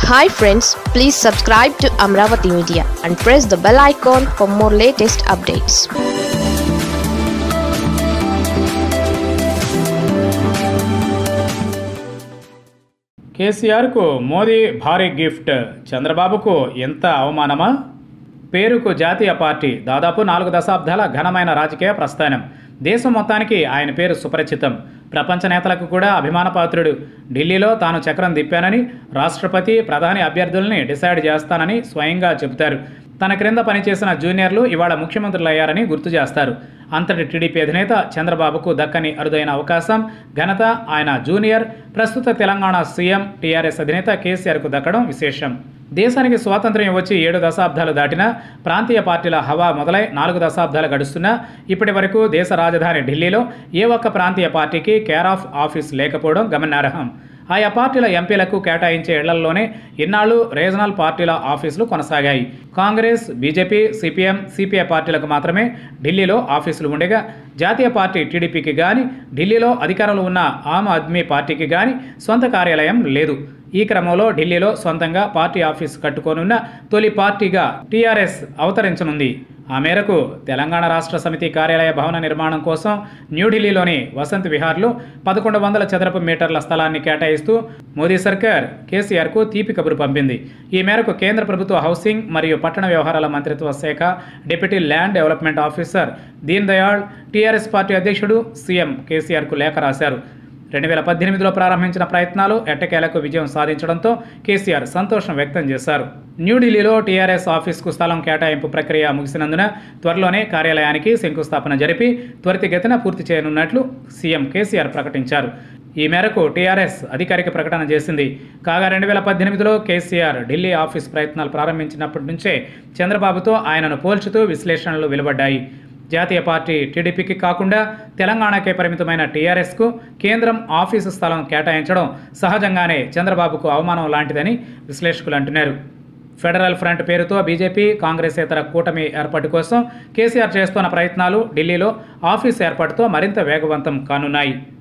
hi friends please subscribe to Amaravati media and press the bell icon for more latest updates కేసీఆర్కు మోదీ భారీ gift చంద్రబాబుకు ఎంత అవమానమా పేరుకు జాతీయ పార్టీ దాదాపు నాలుగు దశాబ్దాల ఘనమైన రాజకీయ ప్రస్థానం దేశం మొత్తానికి ఆయన పేరు సుపరిచితం ప్రపంచ నేతలకు కూడా అభిమానపాత్రుడు ఢిల్లీలో తాను చక్రం తిప్పానని రాష్ట్రపతి ప్రధాని అభ్యర్థుల్ని డిసైడ్ చేస్తానని స్వయంగా చెబుతారు తన క్రింద పనిచేసిన జూనియర్లు ఇవాళ ముఖ్యమంత్రులయ్యారని గుర్తు చేస్తారు అంతటి టీడీపీ అధినేత చంద్రబాబుకు దక్కని అరుదైన అవకాశం ఘనత ఆయన జూనియర్ ప్రస్తుత తెలంగాణ సీఎం టీఆర్ఎస్ అధినేత కేసీఆర్కు దక్కడం విశేషం దేశానికి స్వాతంత్ర్యం వచ్చి ఏడు దశాబ్దాలు దాటినా ప్రాంతీయ పార్టీల హవా మొదలై నాలుగు దశాబ్దాలు గడుస్తున్నా ఇప్పటి వరకు దేశ రాజధాని ఢిల్లీలో ఏ ఒక్క ప్రాంతీయ పార్టీకి కేర్ ఆఫ్ ఆఫీస్ లేకపోవడం గమనార్హం ఆయా పార్టీల ఎంపీలకు కేటాయించే ఇళ్లలోనే ఇన్నాళ్లు రీజనల్ పార్టీల ఆఫీసులు కొనసాగాయి కాంగ్రెస్ బీజేపీ సిపిఎం సిపిఐ పార్టీలకు మాత్రమే ఢిల్లీలో ఆఫీసులు ఉండగా జాతీయ పార్టీ టీడీపీకి కానీ ఢిల్లీలో అధికారంలో ఉన్న ఆమ్ ఆద్మీ పార్టీకి కానీ సొంత కార్యాలయం లేదు ఈ క్రమంలో ఢిల్లీలో సొంతంగా పార్టీ ఆఫీస్ కట్టుకోనున్న తొలి పార్టీగా టీఆర్ఎస్ అవతరించనుంది ఆ మేరకు తెలంగాణ రాష్ట్ర సమితి కార్యాలయ భవన నిర్మాణం కోసం న్యూఢిల్లీలోని వసంత్ విహార్లో పదకొండు వందల చదరపు మీటర్ల స్థలాన్ని కేటాయిస్తూ మోదీ సర్కార్ కేసీఆర్కు తీపి కబురు పంపింది ఈ మేరకు కేంద్ర ప్రభుత్వ హౌసింగ్ మరియు పట్టణ వ్యవహారాల మంత్రిత్వ శాఖ deputy land development officer Deen Dayal TRS party అధ్యక్షుడు సీఎం కేసీఆర్కు లేఖ రాశారు రెండు వేల పద్దెనిమిదిలో ప్రారంభించిన ప్రయత్నాలు ఎట్టకేలకు విజయం సాధించడంతో కేసీఆర్ సంతోషం వ్యక్తం చేశారు న్యూఢిల్లీలో టీఆర్ఎస్ ఆఫీస్కు స్థలం కేటాయింపు ప్రక్రియ ముగిసినందున త్వరలోనే కార్యాలయానికి శంకుస్థాపన జరిపి త్వరితగతిన పూర్తి చేయనున్నట్లు సీఎం కేసీఆర్ ప్రకటించారు ఈ మేరకు టీఆర్ఎస్ అధికారిక ప్రకటన చేసింది కాగా రెండు వేల పద్దెనిమిదిలో కేసీఆర్ ఢిల్లీ ఆఫీస్ ప్రయత్నాలు ప్రారంభించినప్పటి నుంచే చంద్రబాబుతో ఆయనను పోల్చుతూ విశ్లేషణలు వెలువడ్డాయి జాతీయ పార్టీ టీడీపీకి కాకుండా తెలంగాణకే పరిమితమైన టీఆర్ఎస్కు కేంద్రం ఆఫీసు స్థలం కేటాయించడం సహజంగానే చంద్రబాబుకు అవమానం లాంటిదని విశ్లేషకులు అంటున్నారు ఫెడరల్ ఫ్రంట్ పేరుతో బీజేపీ కాంగ్రెసేతర కూటమి ఏర్పాటు కోసం కేసీఆర్ చేస్తున్న ప్రయత్నాలు ఢిల్లీలో ఆఫీస్ ఏర్పాటుతో మరింత వేగవంతం కానున్నాయి